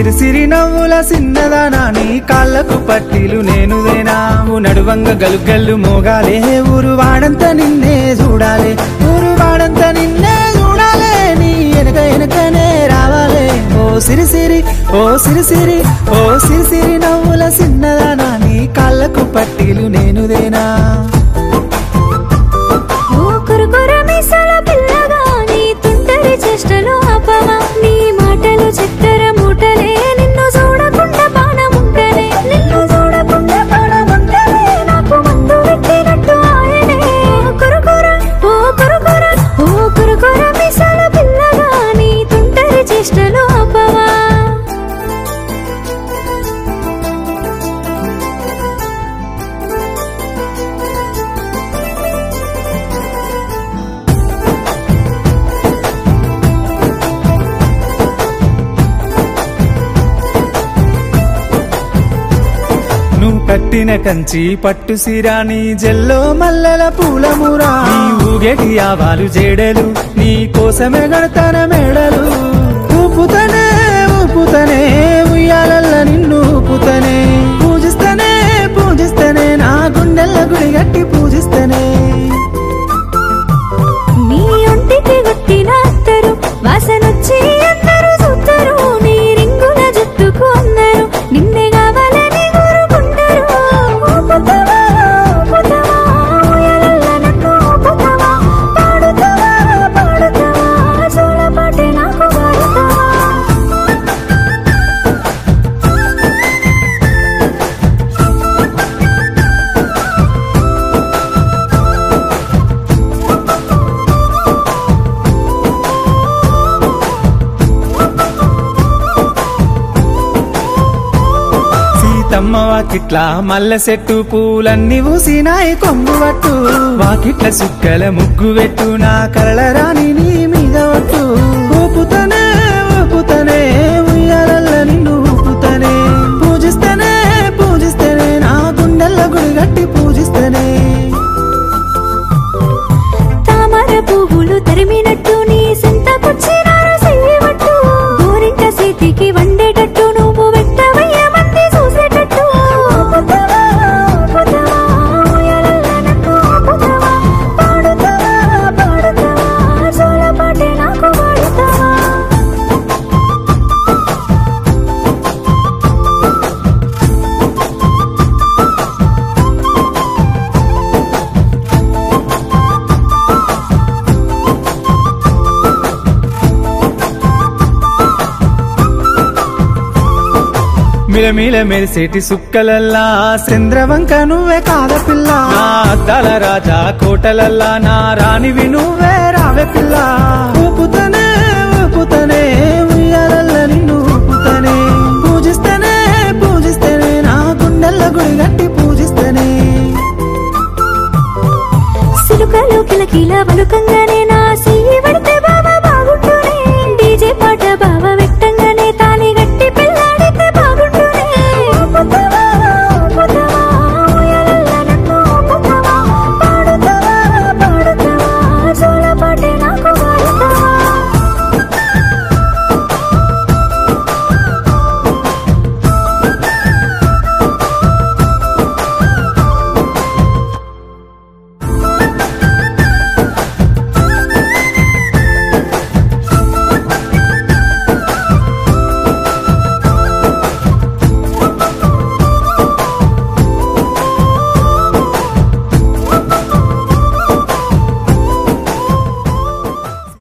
సిరిసిరి నవ్వుల సిన్నదానా నీ కాళ్ళకు పట్టీలు నేనుదేనా నువ్వు నడువంగ గలుగల్లు మోగాలే ఊరు వాడంత నిన్నే చూడాలి ఊరు వాడంత నిన్నే చూడాలే నీ వెనక వెనకనే రావాలే ఓ సిరిసిరి ఓ సిరిసిరి ఓ సిరిసిరి నవ్వుల సిన్నదానా నీ కాళ్ళకు పట్టీలు నేనుదేనా ఓ కురుకుర మీసాల పిల్లగా నీ తుంటరి చేష్టలు ఆపవా నీ మాటలు చక్కెర మూటలే నిన్ను చూడకుండా బాణముంటలే నిన్ను చూడకుండా బాణముంటలే నాకు మందు పెట్టినట్టు ఆయనే ఓ కురుకుర ఓ కురుకుర ఓ కురుకుర మీసాల పిల్లగా నీ తుంటరి చేష్టలు ఆపవా నువ్వు కట్టిన కంచి పట్టు సిరాని జెల్లో మల్లెల పూల మురా నీ ఊగేటి ఆవాలు జేడెలు నీ కోసమే గడతాన మేడలు ఊపుతనే ఊపుతనే ఉయ్యాలల్ల నిన్ను ఊపుతనే పూజిస్తనే పూజిస్తనే నా గుండెల్ల గుడి గట్టి పూజిస్తనే నీ ఒంటికి కొట్టిన అత్తరు వాసనొచ్చి అందరూ చూస్తారు నీ రింగుల జుట్టుకు అందరు నిన్నే కావాలని కోరుకుంటారు ఊపుతావా, ఊపుతావా, ఊయలల్ల నన్ను ఊపుతావా, పాడుతావా, పాడుతావా, జోలపాటే నాకు పాడుతావా సీతమ్మ వాకిట్ల మల్లె చెట్టు పూలన్నీ ఊసినాయి కొంగు పట్టు వాకిట్ల సుక్కల ముగ్గు పెట్టు నా కరళ రాణి నీ మీద ఒట్టు ఊపుతనే ఊపుతనే ఉయ్యాలల్ల నిన్ను ఊపుతనే పూజిస్తనే పూజిస్తనే నా గుండెల్ల గుడి గట్టి పూజిస్తనే తామర పువ్వులు తరిమినట్టు నీ సంతకొచ్చినారు చెయ్యవట్టు గోరింట చేతికి వండేటట్టు నువ్వు వెంటవయ్య మంది చూసేటట్టు ఊపుతావా, ఊపుతావా, ఊయలల్ల నన్ను ఊపుతావా, పాడుతావా, పాడుతావా, జోలపాటే నాకు పాడుతావా మిలమిల మెరిసేటి సుక్కలల్లా చంద్రవంక నువ్వే కాద పిల్ల నా అద్దాల రాజా కోటలల్లా నా రాణివి నువ్వే రావే పిల్ల ఊపుతనే ఊపుతనే ఉయ్యాలల్ల నిన్ను ఊపుతనే పూజిస్తనే పూజిస్తనే నా గుండెల్ల గుడి గట్టి పూజిస్తనే సిలుకలు కిలకిల వలుక